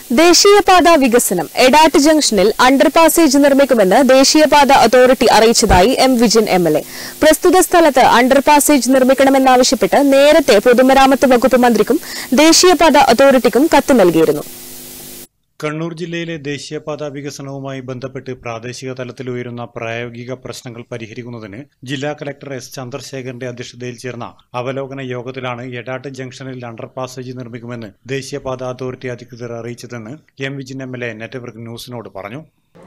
ദേശീയപാത വികസനം എടാട്ട് ജംഗ്ഷനിൽ അണ്ടർ പാസേജ് നിർമ്മിക്കുമെന്ന് ദേശീയപാത അതോറിറ്റി അറിയിച്ചതായി M Vijin M L A പ്രസ്തുത സ്ഥലത്ത് അണ്ടർ പാസേജ് നിർമ്മിക്കണമെന്നാവശ്യപ്പെട്ട് നേരത്തെ പൊതുമരാമത്ത് വകുപ്പ് മന്ത്രിക്കും ദേശീയപാത അതോറിറ്റിക്കും കത്ത് നൽകിയിരുന്നു കണ്ണൂർ ജില്ലയിലെ ദേശീയപാത വികസനവുമായി ബന്ധപ്പെട്ട് പ്രാദേശിക തലത്തിൽ ഉയരുന്ന പ്രായോഗിക പ്രശ്നങ്ങൾ പരിഹരിക്കുന്നതിന് ജില്ലാ കലക്ടർ എസ് ചന്ദ്രശേഖരന്റെ അധ്യക്ഷതയിൽ ചേർന്ന അവലോകന യോഗത്തിലാണ് എടാട്ട് ജംഗ്ഷനിൽ അണ്ടർ പാസേജ് നിർമ്മിക്കുമെന്ന് ദേശീയപാത അതോറിറ്റി അധികൃതർ അറിയിച്ചതെന്ന് M Vijin M L A network ന്യൂസിനോട് പറഞ്ഞു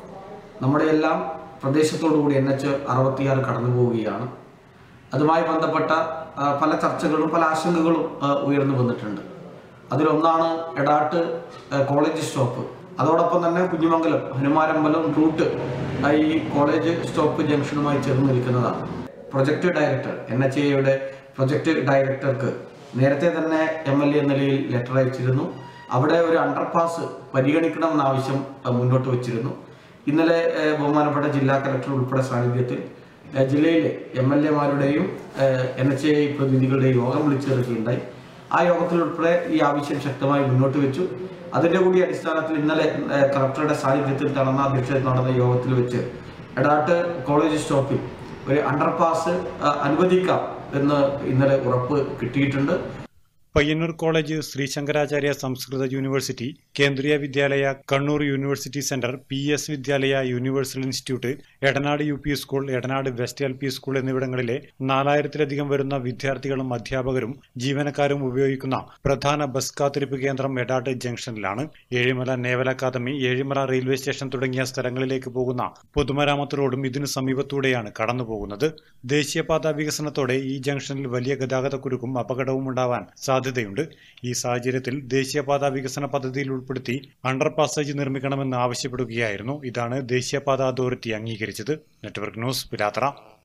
നമ്മുടെ എല്ലാം പ്രദേശത്തോടുകൂടി എൻ എച്ച് അറുപത്തിയാറ് കടന്നു പോവുകയാണ് അതുമായി ബന്ധപ്പെട്ട ആ, പല ചർച്ചകളും പല ആശങ്കകളും ആ, ഉയർന്നു വന്നിട്ടുണ്ട് അതിലൊന്നാണ് എടാട്ട് ആ, കോളേജ് സ്റ്റോപ്പ് അതോടൊപ്പം തന്നെ കുഞ്ഞുമംഗലം ഹനുമാരമ്പലം റൂട്ട് ആ, ഈ കോളേജ് സ്റ്റോപ്പ് ജംഗ്ഷനുമായി ചേർന്ന് നിൽക്കുന്നതാണ് പ്രൊജക്ട് ഡയറക്ടർ എൻ എച്ച് എയുടെ പ്രൊജക്ട് ഡയറക്ടർക്ക് നേരത്തെ തന്നെ എം എൽ എ നിലയിൽ ലെറ്റർ അയച്ചിരുന്നു അവിടെ ഒരു അണ്ടർപാസ് പരിഗണിക്കണമെന്ന ആവശ്യം ആ, മുന്നോട്ട് വച്ചിരുന്നു ഇന്നലെ ഏഹ്, ബഹുമാനപ്പെട്ട ജില്ലാ കലക്ടർ ഉൾപ്പെടെ സാന്നിധ്യത്തിൽ ഏഹ്, ജില്ലയിലെ എം എൽ എമാരുടെയും എൻ എച്ച് ഐ പ്രതിനിധികളുടെയും യോഗം വിളിച്ചു ചേർക്കുകയുണ്ടായി ആ യോഗത്തിൽ ഉൾപ്പെടെ ഈ ആവശ്യം ശക്തമായി മുന്നോട്ട് വെച്ചു അതിന്റെ കൂടി അടിസ്ഥാനത്തിൽ ഇന്നലെ ഏഹ്, കളക്ടറുടെ സാന്നിധ്യത്തിൽ നടന്ന അധ്യക്ഷതയിൽ നടന്ന യോഗത്തിൽ വെച്ച് എടാട്ട് കോളേജ് സ്റ്റോപ്പിൽ ഒരു അണ്ടർപാസ് ആ, അനുവദിക്കാം എന്ന് ഇന്നലെ ഉറപ്പ് കിട്ടിയിട്ടുണ്ട് പയ്യന്നൂർ കോളേജ് ശ്രീ ശങ്കരാചാര്യ സംസ്കൃത university Kendriya Vidyalaya Kannur university centre P S Vidyalaya universal institute Edanad U P school Edanad west L P school എന്നിവിടങ്ങളിലെ നാലായിരത്തിലധികം വരുന്ന വിദ്യാർത്ഥികളും അധ്യാപകരും ജീവനക്കാരും ഉപയോഗിക്കുന്ന പ്രധാന ബസ് കാത്തിരിപ്പ് കേന്ദ്രം എടാട്ട് ജംഗ്ഷനിലാണ് Ezhimala naval academy Ezhimala railway station തുടങ്ങിയ സ്ഥലങ്ങളിലേക്ക് പോകുന്ന പൊതുമരാമത്ത് റോഡും ഇതിനു സമീപത്തൂടെയാണ് കടന്നുപോകുന്നത് ദേശീയപാത വികസനത്തോടെ ഈ ജംഗ്ഷനിൽ വലിയ ഗതാഗതക്കുരുക്കും അപകടവും ഉണ്ടാവാൻ സാധ്യതയുണ്ട് ഈ സാഹചര്യത്തിൽ ദേശീയപാത വികസന പദ്ധതിയിൽ ഉൾപ്പെടുത്തി അണ്ടർ പാസേജ് നിർമ്മിക്കണമെന്ന് ആവശ്യപ്പെടുകയായിരുന്നു ഇതാണ് ദേശീയപാത അതോറിറ്റി അംഗീകരിച്ചത് നെറ്റ്വർക്ക് ന്യൂസ് പിലാത്ര